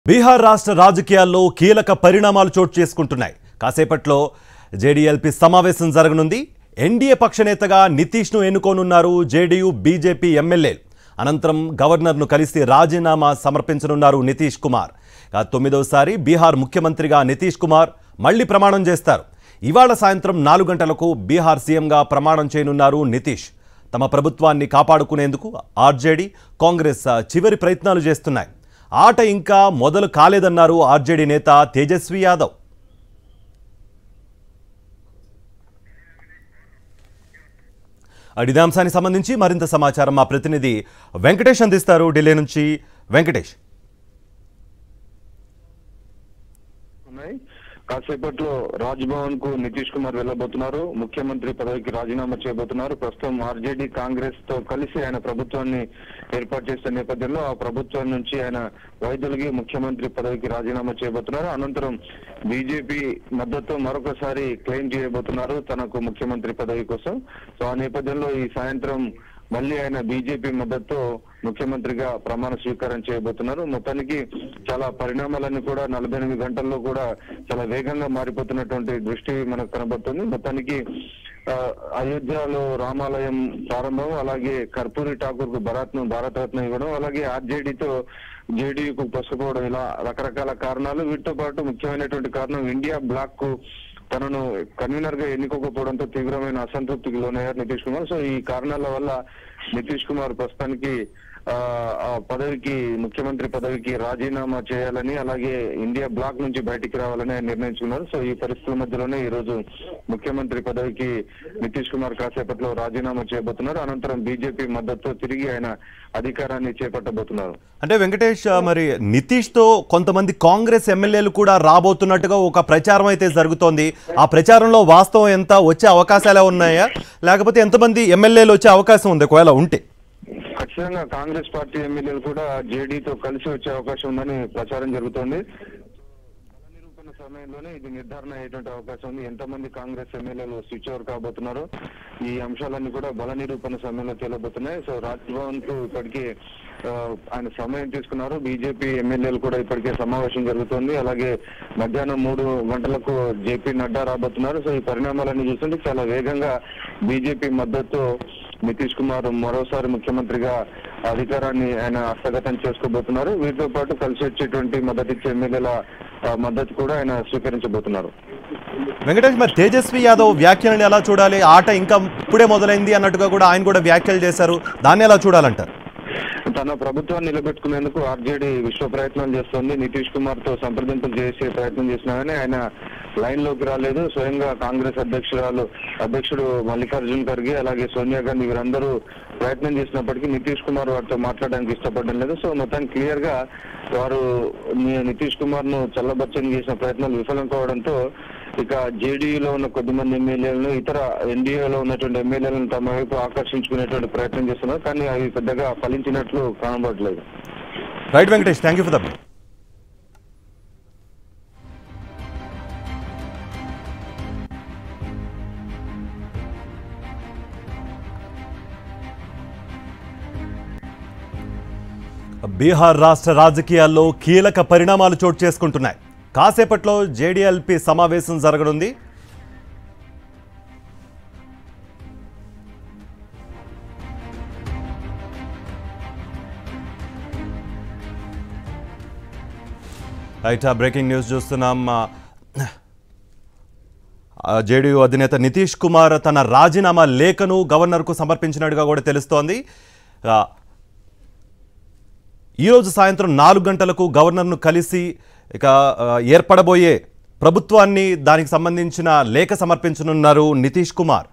బీహార్ రాష్ట్ర రాజకీయాల్లో కీలక పరిణామాలు చోటు చేసుకుంటున్నాయి కాసేపట్లో జేడీఎల్పీ సమావేశం జరగనుంది ఎన్డీఏ పక్షనేతగా నితీష్ను ఎన్నుకోనున్నారు జేడీయూ బీజేపీ ఎమ్మెల్యేలు అనంతరం గవర్నర్ను కలిసి రాజీనామా సమర్పించనున్నారు నితీష్ కుమార్ ఇక తొమ్మిదోసారి బీహార్ ముఖ్యమంత్రిగా నితీష్ కుమార్ మళ్లీ ప్రమాణం చేస్తారు ఇవాళ సాయంత్రం నాలుగు గంటలకు బీహార్ సీఎంగా ప్రమాణం చేయనున్నారు నితీష్ తమ ప్రభుత్వాన్ని కాపాడుకునేందుకు ఆర్జేడీ కాంగ్రెస్ ఆ, చివరి ప్రయత్నాలు చేస్తున్నాయి ఆట ఇంకా మొదలు కాలేదన్నారు ఆర్జేడీ నేత తేజస్వి యాదవ్ ఇదే అంశానికి సంబంధించి మరింత సమాచారం మా ప్రతినిధి వెంకటేష్ అందిస్తారు ఢిల్లీ నుంచి వెంకటేష్ ఉన్నాయి కాసేపట్లో రాజ్ భవన్ కు నితీష్ కుమార్ వెళ్ళబోతున్నారు ముఖ్యమంత్రి పదవికి రాజీనామా చేయబోతున్నారు ప్రస్తుతం ఆర్జేడీ కాంగ్రెస్ తో కలిసి ఆయన ప్రభుత్వాన్ని ఏర్పాటు చేసిన నేపథ్యంలో ఆ ప్రభుత్వం నుంచి ఆయన వైద్యులకి ముఖ్యమంత్రి పదవికి రాజీనామా చేయబోతున్నారు అనంతరం బీజేపీ మద్దతు మరొకసారి క్లెయిమ్ చేయబోతున్నారు తనకు ముఖ్యమంత్రి పదవి కోసం సో ఆ నేపథ్యంలో ఈ సాయంత్రం మళ్ళీ ఆయన బీజేపీ మద్దతు ముఖ్యమంత్రిగా ప్రమాణ స్వీకారం చేయబోతున్నారు మొత్తానికి చాలా పరిణామాలన్నీ కూడా నలభై ఎనిమిది గంటల్లో కూడా చాలా వేగంగా మారిపోతున్నటువంటి దృష్టి మనకు కనబడుతుంది మొత్తానికి ఆ, అయోధ్యలో రామాలయం ప్రారంభం అలాగే కర్పూరి ఠాకూర్ కు భారత్ భారత రత్న ఇవ్వడం అలాగే ఆర్జేడీతో జేడీయూకు పసుపోవడం ఇలా రకరకాల కారణాలు వీటితో పాటు ముఖ్యమైనటువంటి కారణం ఇండియా బ్లాక్ కు తనను కన్వీనర్ గా ఎన్నుకోకపోవడంతో తీవ్రమైన అసంతృప్తికి లోనయ్యారు నితీష్ కుమార్ సో ఈ కారణాల వల్ల నితీష్ కుమార్ ప్రస్తుతానికి ఆ, ఆ పదవికి ముఖ్యమంత్రి పదవికి రాజీనామా చేయాలని అలాగే ఇండియా బ్లాక్ నుంచి బయటికి రావాలని ఆయన నిర్ణయించుకున్నారు సో ఈ పరిస్థితుల మధ్యలోనే ఈ రోజు ముఖ్యమంత్రి పదవికి నితీష్ కుమార్ కాసేపట్లో రాజీనామా చేయబోతున్నారు అనంతరం బీజేపీ మద్దతుతో తిరిగి ఆయన అధికారాన్ని చేపట్టబోతున్నారు అంటే వెంకటేష్ ఆ, మరి నితీష్తో కొంతమంది కాంగ్రెస్ ఎమ్మెల్యేలు కూడా రాబోతున్నట్టుగా ఒక ప్రచారం అయితే జరుగుతోంది ఆ ప్రచారంలో వాస్తవం ఎంత వచ్చే అవకాశాలు ఉన్నాయా లేకపోతే ఎంతమంది ఎమ్మెల్యేలు వచ్చే అవకాశం ఉంది ఒకవేళ ఉంటే ఖచ్చితంగా కాంగ్రెస్ పార్టీ ఎమ్మెల్యేలు కూడా జేడీతో కలిసి వచ్చే అవకాశం ఉందని ప్రచారం జరుగుతోంది బల నిరూపణ సమయంలోనే ఇది నిర్ధారణ అయ్యేటువంటి అవకాశం ఉంది ఎంతమంది కాంగ్రెస్ ఎమ్మెల్యేలు స్విచ్ ఓవర్ కాబోతున్నారు ఈ అంశాలన్నీ కూడా బల నిరూపణ సమయంలో తేలబోతున్నాయి సో రాజ్భవన్ కు ఇప్పటికే ఆ, ఆయన సమయం తీసుకున్నారు బీజేపీ ఎమ్మెల్యేలు కూడా ఇప్పటికే సమావేశం జరుగుతోంది అలాగే మధ్యాహ్నం మూడు గంటలకు జేపీ నడ్డా రాబోతున్నారు సో ఈ పరిణామాలన్నీ చూస్తుంటే చాలా వేగంగా బీజేపీ మద్దతు నితీష్ కుమార్ మరోసారి ముఖ్యమంత్రిగా అధికారాన్ని ఆయన హస్తగతం చేసుకోబోతున్నారు వీటితో పాటు కలిసి వచ్చేటువంటి మద్దతిచ్చే ఎమ్మెల్యేల ఆ, మద్దతు కూడా ఆయన స్వీకరించబోతున్నారు వెంకటేష్ మరి తేజస్వి యాదవ్ వ్యాఖ్యలను ఎలా చూడాలి ఆట ఇంకా ఇప్పుడే మొదలైంది అన్నట్టుగా కూడా ఆయన కూడా వ్యాఖ్యలు చేశారు దాన్ని ఎలా చూడాలంటారు తన ప్రభుత్వాన్ని నిలబెట్టుకునేందుకు ఆర్జేడీ విశ్వ ప్రయత్నాలు చేస్తోంది నితీష్ కుమార్ తో సంప్రదింపులు చేసే ప్రయత్నం చేసినా కానీ ఆయన లైన్ లోకి రాలేదు స్వయంగా కాంగ్రెస్ అధ్యక్షురాలు అధ్యక్షుడు మల్లికార్జున్ ఖర్గే అలాగే సోనియా గాంధీ వీరందరూ ప్రయత్నం చేసినప్పటికీ నితీష్ కుమార్ వారితో మాట్లాడడానికి ఇష్టపడడం లేదు సో మొత్తం క్లియర్ గా వారు ని- నితీష్ కుమార్ ను చల్లబచ్చని చేసిన ప్రయత్నాలు విఫలం కావడంతో ఇక జేడీయూలో ఉన్న కొద్దిమంది ఎమ్మెల్యేలను ఇతర ఎన్డీఏలో ఉన్నటువంటి ఎమ్మెల్యేలను తమ వైపు ఆకర్షించుకునేటువంటి ప్రయత్నం చేస్తున్నారు కానీ అవి పెద్దగా ఫలించినట్లు కనబడట్లేదు right Venkatesh thank you for the Bihar రాష్ట్ర రాజకీయాల్లో కీలక పరిణామాలు చోటు చేసుకుంటున్నాయి కాసేపట్లో జేడీఎల్పీ సమావేశం జరగనుంది రైట్ బ్రేకింగ్ న్యూస్ చూస్తున్నాం జేడీయూ అధినేత నితీష్ కుమార్ తన రాజీనామా లేఖను గవర్నర్కు సమర్పించినట్టుగా కూడా తెలుస్తోంది ఆ, ఈరోజు సాయంత్రం నాలుగు గంటలకు గవర్నర్ను కలిసి ఇక ఆ, ఏర్పడబోయే ప్రభుత్వాన్ని దానికి సంబంధించిన లేఖ సమర్పించనున్నారు నితీష్ కుమార్